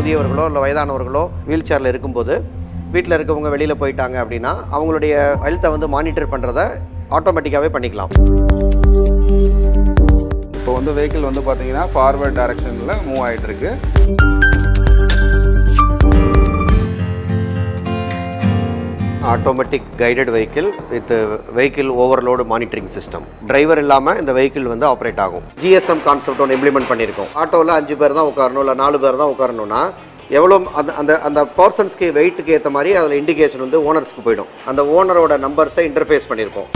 முதியவர்களோ இல்லை வயதானவர்களோ வீல் சேரில் இருக்கும்போது வீட்டில் இருக்கவங்க வெளியில் போயிட்டாங்க அப்படின்னா அவங்களுடைய ஹெல்த்தை வந்து மானிட்டர் பண்ணுறத ஆட்டோமேட்டிக்காகவே பண்ணிக்கலாம் இப்போ வந்து வெஹிக்கிள் வந்து பார்த்தீங்கன்னா ஃபார்வர்ட் டைரக்ஷனில் மூவ் ஆகிட்டு இருக்கு automatic guided vehicle with vehicle overload monitoring system driver இல்லாமல் இந்த வெஹிக்கிள் வந்து ஆப்ரேட் ஆகும் ஜிஎஸ்எம் கான்செப்ட் ஒன்று இம்ப்ளிமெண்ட் பண்ணியிருக்கோம் ஆட்டோவில் அஞ்சு பேர் தான் உட்காரணும் இல்லை நாலு பேர் தான் உட்காரணும்னா எவ்வளோ அந்த அந்த அந்த பர்சன்ஸ்க்கு வெயிட்டுக்கு ஏற்ற மாதிரி அதில் இண்டிகேஷன் வந்து ஓனர்ஸ்க்கு போயிடும் அந்த ஓனரோட நம்பர்ஸை இன்டர்ஃபேஸ் பண்ணியிருக்கோம்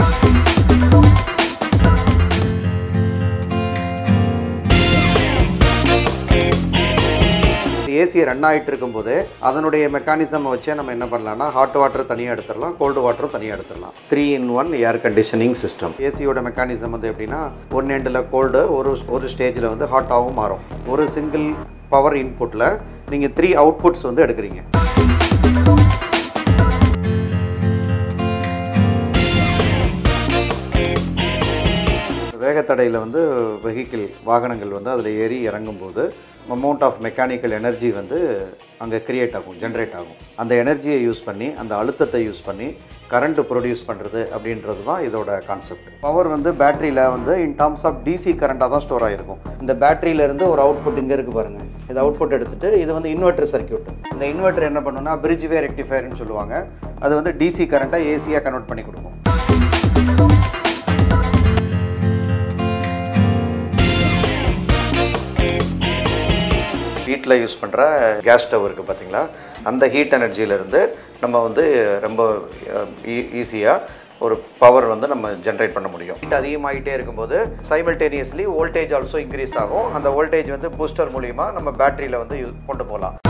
ஏசியை ரன் ஆகிட்டு இருக்கும்போது அதனுடைய மெக்கானிசம் வச்சே நம்ம என்ன பண்ணலாம்னா ஹாட் வாட்டர் தனியாக எடுத்துடலாம் கோல்டு வாட்டரும் தனியாக எடுத்துடலாம் three in one air conditioning system ஏசியோட மெக்கானிசம் வந்து எப்படின்னா ஒன் எண்டில் கோல்டு ஒரு ஒரு ஸ்டேஜில் வந்து ஹாட்டாகவும் மாறும் ஒரு சிங்கிள் பவர் இன்புட்டில் நீங்கள் த்ரீ அவுட்புட்ஸ் வந்து எடுக்கிறீங்க வேகத்தடையில் வந்து வெஹிக்கிள் வாகனங்கள் வந்து அதில் ஏறி இறங்கும்போது அமௌண்ட் ஆஃப் மெக்கானிக்கல் எனர்ஜி வந்து அங்கே கிரியேட் ஆகும் ஜென்ரேட் ஆகும் அந்த எனர்ஜியை யூஸ் பண்ணி அந்த அழுத்தத்தை யூஸ் பண்ணி கரண்ட் ப்ரொடியூஸ் பண்ணுறது அப்படின்றது தான் இதோட கான்செப்ட் பவர் வந்து பேட்டரியில் வந்து இன் டர்ம்ஸ் ஆஃப் டிசி கரண்ட்டாக தான் ஸ்டோர் ஆகிருக்கும் இந்த பேட்டரியிலேருந்து ஒரு அவுட்புட் இங்கே இருக்குது பாருங்கள் இந்த அவுட்புட் எடுத்துகிட்டு இது வந்து இன்வெர்டர் சர்க்கியூட் இந்த இன்வெர்டர் என்ன பண்ணுன்னா பிரிட்ஜ் வே ரெக்டிஃபயர்னு சொல்லுவாங்க அது வந்து டிசி கரண்ட்டை ஏசியாக கன்வெர்ட் பண்ணி கொடுக்கும் வீட்டில் யூஸ் பண்ணுற கேஸ் ஸ்டவ் இருக்குது பார்த்தீங்களா அந்த ஹீட் எனர்ஜியிலேருந்து நம்ம வந்து ரொம்ப ஈஸியாக ஒரு பவர் வந்து நம்ம ஜென்ரேட் பண்ண முடியும் ஹீட் அதிகமாகிட்டே இருக்கும்போது சைமல்டேனியஸ்லி வோல்டேஜ் ஆல்சோ இன்க்ரீஸ் ஆகும் அந்த வோல்டேஜ் வந்து பூஸ்டர் மூலிமா நம்ம பேட்டரியில் வந்து யூ- கொண்டு போகலாம்